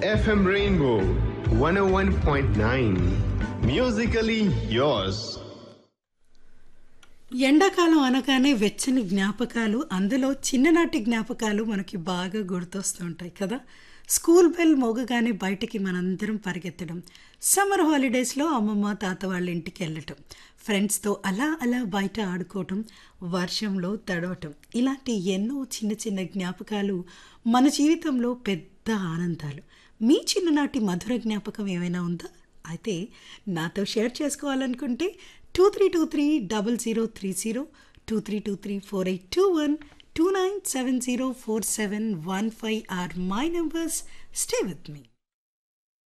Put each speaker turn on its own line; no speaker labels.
FM Rainbow 101.9. Musically yours.
ఎండాకాలం అనగానే వెచ్చని జ్ఞాపకాలు అందులో చిన్ననాటి జ్ఞాపకాలు మనకి బాగా గుర్తొస్తూ ఉంటాయి కదా స్కూల్ బెల్ మోగగానే బయటికి మనందరం పరిగెత్తడం సమ్మర్ హాలిడేస్లో అమ్మమ్మ తాత వాళ్ళ ఇంటికి వెళ్ళటం ఫ్రెండ్స్తో అలా అలా బయట ఆడుకోవటం వర్షంలో తడవటం ఇలాంటి ఎన్నో చిన్న చిన్న జ్ఞాపకాలు మన జీవితంలో పెద్ద ఆనందాలు మీ చిన్ననాటి మధుర జ్ఞాపకం ఏమైనా ఉందా అయితే నాతో షేర్ చేసుకోవాలనుకుంటే two three two three double zero three zero two three two three four eight two one two nine seven zero four seven one five or my numbers stay with me